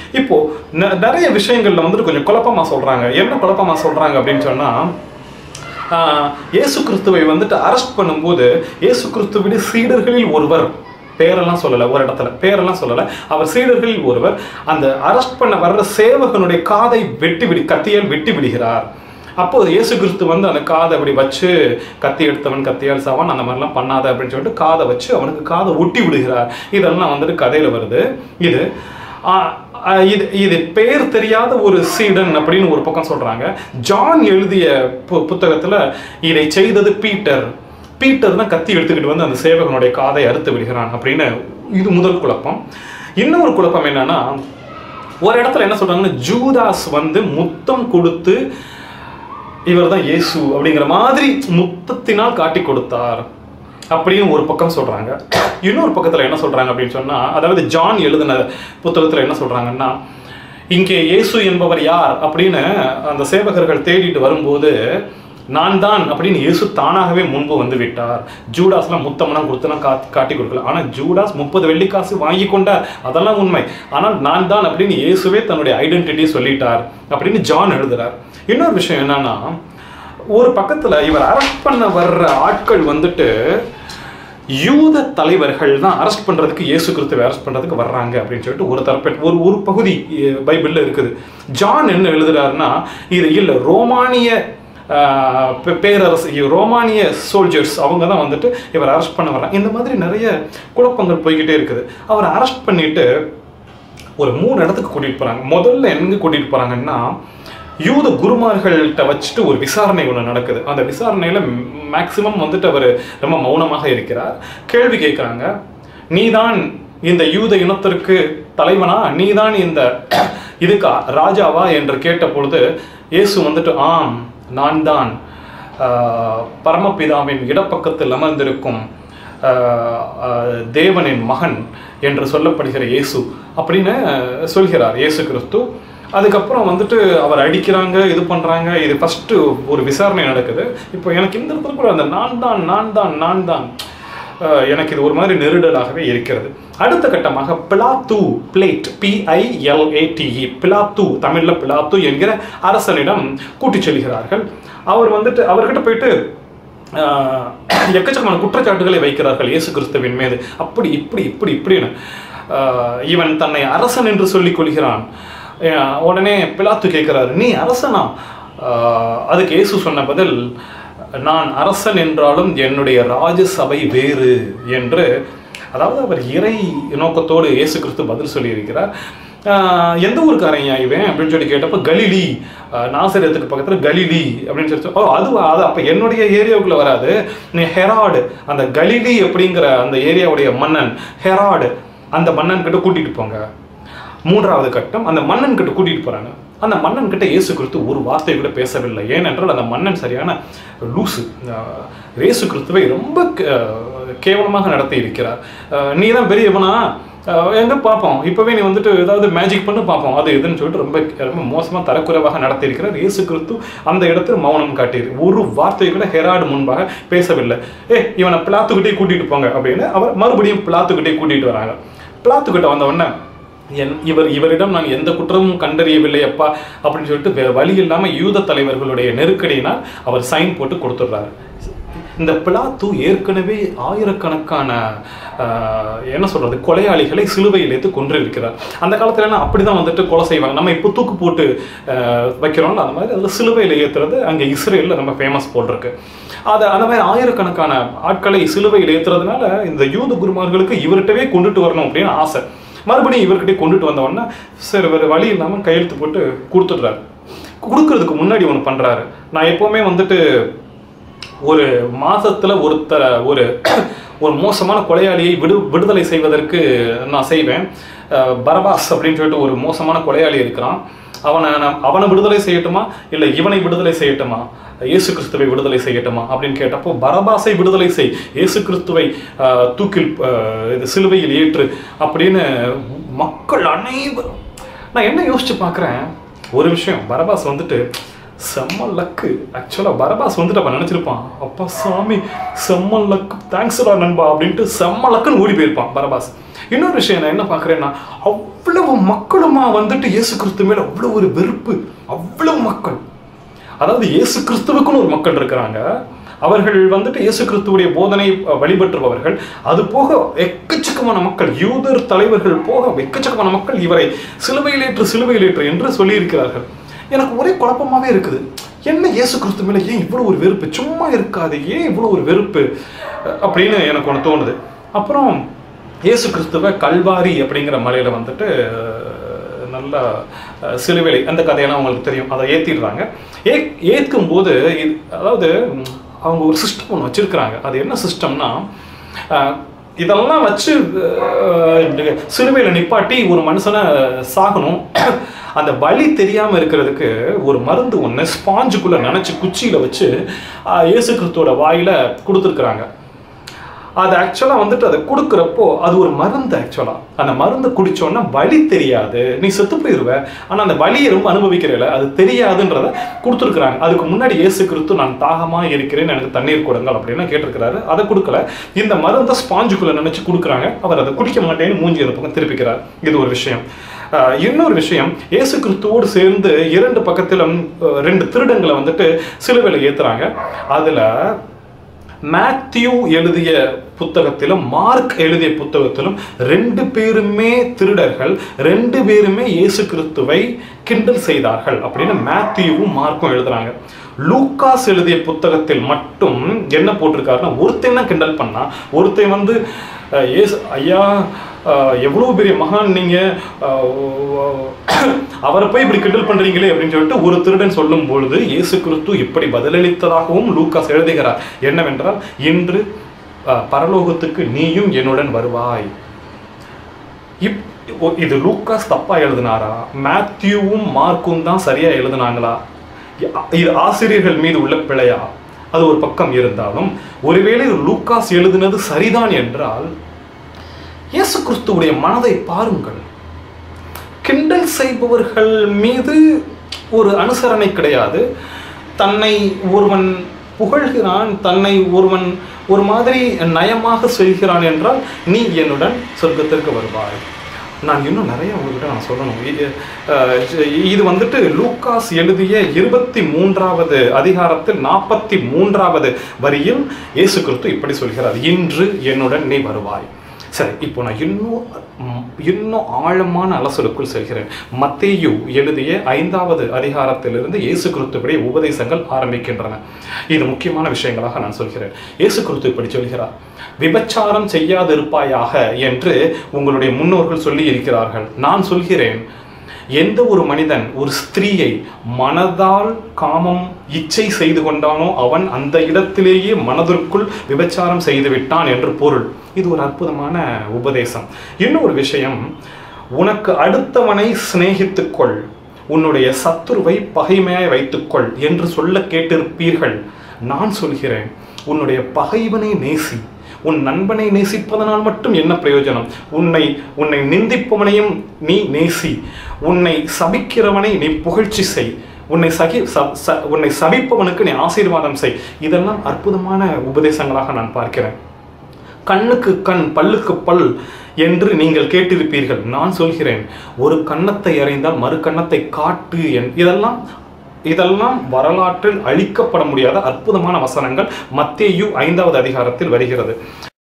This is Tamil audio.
இப்போ ந- நிறைய விஷயங்கள்ல வந்துட்டு கொஞ்சம் குழப்பமா சொல்றாங்க என்ன குழப்பமா சொல்றாங்க அப்படின்னு சொன்னா ஆஹ், இயேசு கிறிஸ்துவை வந்துட்டு அரெஸ்ட் பண்ணும்போது இயேசு கிறிஸ்துவின் சீடர்களில் ஒருவர் பேரெல்லாம் சொல்லலை ஒரு இடத்துல பேரெல்லாம் சொல்லலை அவர் சீடர்களில் ஒருவர் அந்த அரெஸ்ட் பண்ண வர்ற சேவகனுடைய காதை வெட்டி விடி கத்தியால் வெட்டி விடுகிறார் அப்போது இயேசு கிறிஸ்து வந்து அந்த காதை அப்படி வச்சு கத்தி எடுத்தவன் கத்தியால் சாவான் அந்த மாதிரிலாம் பண்ணாத அப்படின்னு சொல்லிட்டு காதை வச்சு அவனுக்கு காதை ஒட்டி விடுகிறார் இதெல்லாம் வந்துட்டு கதையில வருது இது ஆ, ஆ, இது இது பேர் தெரியாத ஒரு சீடன் அப்படின்னு ஒரு பக்கம் சொல்றாங்க ஜான் எழுதிய பு- புத்தகத்துல இதை செய்தது பீட்டர் பீட்டர் தான் கத்தி எடுத்துக்கிட்டு வந்து அந்த சேவகனுடைய காதை அறுத்து விடுகிறான் அப்படின்னு இது முதல் குழப்பம் இன்னொரு குழப்பம் என்னன்னா ஒரு இடத்துல என்ன சொல்றாங்கன்னா ஜூதாஸ் வந்து முத்தம் கொடுத்து இவர் தான் இயேசு அப்படிங்கிற மாதிரி முத்தத்தினால் காட்டி கொடுத்தார் அப்படின்னு ஒரு பக்கம் சொல்றாங்க இன்னொரு பக்கத்துல என்ன சொல்றாங்க அப்படின்னு சொன்னா அதாவது ஜான் எழுதின புத்தகத்துல என்ன சொல்றாங்கன்னா இங்கே இயேசு என்பவர் யார் அப்படின்னு அந்த சேவகர்கள் தேடிட்டு வரும்போது நான் தான் அப்படின்னு இயேசு தானாகவே முன்பு வந்து விட்டார் ஜூடாஸ்லாம் முத்தம்லாம் கொடுத்துலாம் காத்தி காட்டி கொடுக்கல ஆனால் ஜூடாஸ் முப்பது வெள்ளிக்காசு வாங்கி கொண்டார் அதெல்லாம் உண்மை ஆனால் நான் தான் அப்படின்னு இயேசுவே தன்னுடைய ஐடென்டிட்டியை சொல்லிட்டார் அப்படின்னு ஜான் எழுதுறார் இன்னொரு விஷயம் என்னன்னா ஒரு பக்கத்துல இவர் அரெஸ்ட் பண்ண வர்ற ஆட்கள் வந்துட்டு யூத தலைவர்கள் தான் அரெஸ்ட் பண்றதுக்கு இயேசு கிறிஸ்துவை அரெஸ்ட் பண்றதுக்கு வர்றாங்க அப்படின்னு சொல்லிட்டு ஒரு தரப்பு ஒரு ஒரு பகுதி அஹ், பைபிள்ல இருக்குது ஜான் என்ன எழுதுறாருன்னா இது இல்ல ரோமானிய ஆஹ், பே- பேரரசு இ- ரோமானிய சோல்ஜர்ஸ் அவங்க தான் வந்துட்டு இவர் அரெஸ்ட் பண்ண வர்றாங்க இந்த மாதிரி நிறைய குழப்பங்கள் போய்கிட்டே இருக்குது அவர் அரெஸ்ட் பண்ணிட்டு ஒரு மூணு இடத்துக்கு கூட்டிட்டு போறாங்க முதல்ல எங்க கூட்டிட்டு போறாங்கன்னா யூத குருமார்கள்ட்ட வச்சுட்டு ஒரு விசாரணை ஒன்று நடக்குது அந்த விசாரணையில மேக்சிமம் வந்துட்டு அவர் ரொம்ப மௌனமாக இருக்கிறார் கேள்வி கேட்குறாங்க நீதான் இந்த யூத இனத்திற்கு தலைவனா நீதான் இந்த இதுக்கு ராஜாவா என்று கேட்ட பொழுது இயேசு வந்துட்டு ஆம் நான் தான் ஆஹ், பரமபிதாவின் இடப்பக்கத்தில் அமர்ந்திருக்கும் ஆஹ், ஆஹ், தேவனின் மகன் என்று சொல்லப்படுகிற இயேசு அப்படின்னு சொல்கிறார் இயேசு கிறிஸ்து அதுக்கப்புறம் வந்துட்டு அவர் அடிக்கிறாங்க இது பண்றாங்க இது ஃபர்ஸ்ட் ஒரு விசாரணை நடக்குது இப்போ எனக்கு இந்த இடத்துல கூட அந்த நான் தான் நான் தான் நான் தான் அஹ், எனக்கு இது ஒரு மாதிரி நெருடலாகவே இருக்கிறது அடுத்த கட்டமாக பிலாத்து பிளேட் பிஐஎல்ஏடிஇ பிலாத்து தமிழ்ல பிலாத்து என்கிற அரசனிடம் கூட்டிச் செல்கிறார்கள் அவர் வந்துட்டு அவர்கிட்ட போயிட்டு ஆஹ், எக்கச்சக்கமான குற்றச்சாட்டுகளை வைக்கிறார்கள் இயேசு கிறிஸ்துவின் மீது அப்படி இப்படி இப்படி இப்படின்னு ஆஹ், இவன் தன்னை அரசன் என்று சொல்லிக் கொள்கிறான் ஆஹ், உடனே பிலாத்து கேட்கிறாரு நீ அரசனா ஆஹ், அதுக்கு இயேசு சொன்ன பதில் நான் அரசன் என்றாலும் என்னுடைய ராஜசபை வேறு என்று அதாவது அவர் இறை நோக்கத்தோடு இயேசு கிறிஸ்து பதில் சொல்லியிருக்கிறார் ஆஹ் எந்த ஊருக்காரங்க இவன் அப்படின்னு சொல்லி கேட்டப்ப கலிலி ஆஹ் நாசரேத்துக்கு பக்கத்துல கலிலி அப்படின்னு சொல்லி சொ- ஓ அதுவா அது அப்ப என்னுடைய ஏரியாவுக்குள்ள வராது நீ ஹெராடு அந்த கலிலி அப்படிங்கிற அந்த ஏரியாவுடைய மன்னன் ஹெராடு அந்த மன்னன் கிட்ட கூட்டிட்டு போங்க மூன்றாவது கட்டம் அந்த மன்னன் கிட்ட கூட்டிட்டு போறாங்க அந்த மன்னன் கிட்ட இயேசு கிறிஸ்து ஒரு வார்த்தை கூட பேசவில்லை ஏனென்றால் அந்த மன்னன் சரியான லூசு ஆஹ் இயேசு கிறிஸ்துவை ரொம்ப கே- கேவலமாக நடத்தி இருக்கிறார் ஆஹ் நீ தான் பெரியவனா ஆஹ் எங்க பார்ப்போம் இப்பவே நீ வந்துட்டு ஏதாவது மேஜிக் பண்ணி பார்ப்போம் அது இதுன்னு சொல்லிட்டு ரொம்ப ரொம்ப மோசமா தரக்குறைவாக நடத்தி இருக்கிறார் இயேசு கிறிஸ்து அந்த இடத்துல மௌனம் காட்டியிரு ஒரு வார்த்தை கூட ஹெராடு முன்பாக பேசவில்லை ஏ இவனை பிளாத்துக்கிட்டே கூட்டிட்டு போங்க அப்படின்னு அவர் மறுபடியும் பிளாத்துக்கிட்டே கூட்டிட்டு வராங்க பிளாத்துக்கிட்ட வந்த உடனே என் இவர் இவரிடம் நான் எந்த குற்றமும் கண்டறியவில்லை அப்பா அப்படின்னு சொல்லிட்டு வேற வழி இல்லாம யூத தலைவர்களுடைய நெருக்கடியினால் அவர் சைன் போட்டு கொடுத்துட்றாரு இந்த பிலாத்து ஏற்கனவே ஆயிரக்கணக்கான ஆஹ், என்ன சொல்றது கொலையாளிகளை சிலுவையில் ஏற்று கொன்றிருக்கிறார் அந்த காலத்துல எல்லாம் அப்படிதான் வந்துட்டு கொலை செய்வாங்க நம்ம இப்போ தூக்கு போட்டு ஆஹ், வைக்கிறோம்ல அந்த மாதிரி அதில் சிலுவையில் ஏற்றுறது அங்கே இஸ்ரேலில் ரொம்ப ஃபேமஸ் போல் இருக்கு அது அந்த மாதிரி ஆயிரக்கணக்கான ஆட்களை சிலுவையில் ஏற்றுறதுனால இந்த யூத குருமார்களுக்கு இவர்கிட்டவே கொண்டுட்டு வரணும் அப்படின்னு ஆசை மறுபடியும் இவர்கிட்ட கொண்டுட்டு வந்த உடனே சரி வேறு வழி இல்லாமல் கையெழுத்து போட்டு கொடுத்துட்றாரு கொடுக்கறதுக்கு முன்னாடி ஒன்று பண்றாரு நான் எப்பவுமே வந்துட்டு ஒரு மாசத்துல ஒருத்தர ஒரு ஒரு மோசமான கொலையாளியை விடு விடுதலை செய்வதற்கு நான் செய்வேன் அஹ் பரபாஸ் அப்படின்னு சொல்லிட்டு ஒரு மோசமான கொலையாளி இருக்கிறான் அவனை நான் அவனை விடுதலை செய்யட்டுமா இல்லை இவனை விடுதலை செய்யட்டுமா இயேசு கிறிஸ்துவை விடுதலை செய்யட்டுமா அப்படின்னு கேட்டப்போ பரபாசை விடுதலை செய் இயேசு கிறிஸ்துவை அஹ், தூக்கில் அஹ், இது சிலுவையில் ஏற்று அப்படின்னு மக்கள் அனைவரும் நான் என்ன யோசிச்சு பார்க்குறேன் ஒரு விஷயம் பரபாஸ் வந்துட்டு செம்ம லக்கு ஆக்சுவலாக பரபாஸ் வந்துட்டு அப்போ நினச்சிருப்பான் அப்பா சாமி செம்ம லக்கு தேங்க்ஸ்டா நண்பா அப்படின்ட்டு செம்ம லக்குன்னு ஓடி போயிருப்பான் பரபாஸ் இன்னொரு விஷயம் நான் என்ன பார்க்குறேன்னா அவ்வளவு மக்களுமா வந்துட்டு இயேசு கிறிஸ்து மேலே அவ்வளோ ஒரு வெறுப்பு அவ்வளவு மக்கள் அதாவது இயேசு கிறிஸ்துவுக்குன்னு ஒரு மக்கள் இருக்கிறாங்க அவர்கள் வந்துட்டு இயேசு கிறிஸ்துவுடைய போதனை அஹ், வழிபற்றுபவர்கள் அது போக எக்கச்சக்கமான மக்கள் யூதர் தலைவர்கள் போக எக்கச்சக்கமான மக்கள் இவரை சிலுவையிலேற்று சிலுவையிலேற்று என்று சொல்லியிருக்கிறார்கள் எனக்கு ஒரே குழப்பமாவே இருக்குது என்ன இயேசு கிறிஸ்து மேல ஏன் இவ்வளோ ஒரு வெறுப்பு சும்மா இருக்காது ஏன் இவ்வளோ ஒரு வெறுப்பு அஹ், அப்படின்னு எனக்கு ஒன்று தோணுது அப்புறம் இயேசு கிறிஸ்துவ கல்வாரி அப்படிங்கிற மலையில வந்துட்டு அஹ், நல்லா அஹ், சிலுவேலை அந்த கதையெல்லாம் உங்களுக்கு தெரியும் அதை ஏற்றிடுறாங்க ஏ ஏற்கும் போது இது அதாவது ம், அவங்க ஒரு சிஸ்டம் ஒன்று வச்சிருக்கிறாங்க அது என்ன சிஸ்டம்னா இதெல்லாம் வச்சு அஹ், சிலுவையில் நிப்பாட்டி ஒரு மனுஷனை சாகணும் அந்த வலி தெரியாம இருக்கிறதுக்கு ஒரு மருந்து ஒன்று ஸ்பாஞ்சுக்குள்ள நினைச்சு குச்சியில வச்சு அஹ், இயேசு கிறிஸ்துவோட வாயில கொடுத்துருக்குறாங்க அது ஆக்சுவலாக வந்துட்டு அதை கொடுக்குறப்போ அது ஒரு மருந்து ஆக்சுவலாக அந்த மருந்து குடிச்சோன்னா வலி தெரியாது நீ செத்து போயிடுவ ஆனால் அந்த வலியை ரொம்ப அனுபவிக்கிறல அது தெரியாதுன்றத கொடுத்துருக்குறாங்க அதுக்கு முன்னாடி இயேசு கிறிஸ்து நான் தாகமாக இருக்கிறேன் எனக்கு தண்ணீர் கொடுங்கள் அப்படின்னு கேட்டிருக்கிறாரு அதை கொடுக்கல இந்த மருந்தை ஸ்பாஞ்சுக்குள்ள நினைச்சு கொடுக்குறாங்க அவர் அதை குடிக்க மாட்டேன்னு மூஞ்சி அந்த பக்கம் திருப்பிக்கிறார் இது ஒரு விஷயம் ஆஹ் இன்னொரு விஷயம் இயேசு கிறிஸ்துவோடு சேர்ந்து இரண்டு பக்கத்திலும் அஹ், ரெண்டு திருடங்களை வந்துட்டு சிலுவையில் ஏத்துறாங்க அதுல மேத்யூ எழுதிய புத்தகத்திலும் மார்க் எழுதிய புத்தகத்திலும் ரெண்டு பேருமே திருடர்கள் ரெண்டு பேருமே இயேசு கிறிஸ்துவை கிண்டல் செய்தார்கள் அப்படின்னு மேத்யூவும் மார்க்கும் எழுதுறாங்க லூக்காஸ் எழுதிய புத்தகத்தில் மட்டும் என்ன போட்டிருக்காருன்னா ஒருத்தன் தான் கிண்டல் பண்ணா ஒருத்தன் வந்து அஹ், இயேசு ஐயா அஹ், எவ்வளவு பெரிய மகான் நீங்க அஹ், அவரை போய் இப்படி கிண்டல் பண்றீங்களே அப்படின்னு சொல்லிட்டு ஒரு திருடன் சொல்லும் பொழுது இயேசு கிறிஸ்து இப்படி பதிலளித்ததாகவும் லூக்காஸ் எழுதுகிறார் என்னவென்றால் இன்று அஹ், பரலோகத்துக்கு நீயும் என்னுடன் வருவாய் இப் ஓ, இது லூக்காஸ் தப்பா எழுதினாரா மேத்யூவும் மார்க்கும் தான் சரியா எழுதினாங்களா இ- இது ஆசிரியர்கள் மீது உள்ள பிழையா அது ஒரு பக்கம் இருந்தாலும் ஒருவேளை லூக்காஸ் எழுதினது சரிதான் என்றால் இயேசு கிறிஸ்துவுடைய மனதை பாருங்கள் கிண்டல் செய்பவர்கள் மீது ஒரு அனுசரணை கிடையாது தன்னை ஒருவன் புகழ்கிறான் தன்னை ஒருவன் ஒரு மாதிரி நயமாக சொல்கிறான் என்றால் நீ என்னுடன் சொர்க்கத்திற்கு வருவாய் நான் இன்னும் நிறைய உங்ககிட்ட நான் சொல்லணும் இது அஹ், இது வந்துட்டு லூக்காஸ் எழுதிய இருபத்தி மூன்றாவது அதிகாரத்தில் நாற்பத்தி மூன்றாவது வரியில் இயேசு கிறிஸ்து இப்படி சொல்கிறார் இன்று என்னுடன் நீ வருவாய் சரி இப்போ நான் இன்னும் ம், இன்னும் ஆழமான அலசலுக்குள் செல்கிறேன் மத்தேயு எழுதிய ஐந்தாவது அதிகாரத்திலிருந்து இயேசு கிறிஸ்துவுடைய உபதேசங்கள் ஆரம்பிக்கின்றன இது முக்கியமான விஷயங்களாக நான் சொல்கிறேன் இயேசு கிறிஸ்து இப்படி சொல்கிறார் விபச்சாரம் செய்யாதிருப்பாயாக என்று உங்களுடைய முன்னோர்கள் சொல்லி இருக்கிறார்கள் நான் சொல்கிறேன் எந்த ஒரு மனிதன் ஒரு ஸ்திரீயை மனதால் காமம் இச்சை செய்து கொண்டானோ அவன் அந்த இடத்திலேயே மனதிற்குள் விபச்சாரம் செய்து விட்டான் என்று பொருள் இது ஒரு அற்புதமான உபதேசம் இன்னும் ஒரு விஷயம் உனக்கு அடுத்தவனை சிநேகித்துக்கொள் உன்னுடைய சத்துருவை பகைமையாய் வைத்துக்கொள் என்று சொல்ல கேட்டிருப்பீர்கள் நான் சொல்கிறேன் உன்னுடைய பகைவனை நேசி உன் நண்பனை நேசிப்பதனால் மட்டும் என்ன பிரயோஜனம் உன்னை உன்னை நிந்திப்பவனையும் நீ நேசி உன்னை சபிக்கிறவனை நீ புகழ்ச்சி செய் உன்னை சகி ச- ச- உன்னை சபிப்பவனுக்கு நீ ஆசீர்வாதம் செய் இதெல்லாம் அற்புதமான உபதேசங்களாக நான் பார்க்கிறேன் கண்ணுக்கு கண் பல்லுக்கு பல் என்று நீங்கள் கேட்டிருப்பீர்கள் நான் சொல்கிறேன் ஒரு கன்னத்தை அறிந்தால் மறு கன்னத்தை காட்டு என் இதெல்லாம் இதெல்லாம் வரலாற்றில் அழிக்கப்பட முடியாத அற்புதமான வசனங்கள் மத்தேயு ஐந்தாவது அதிகாரத்தில் வருகிறது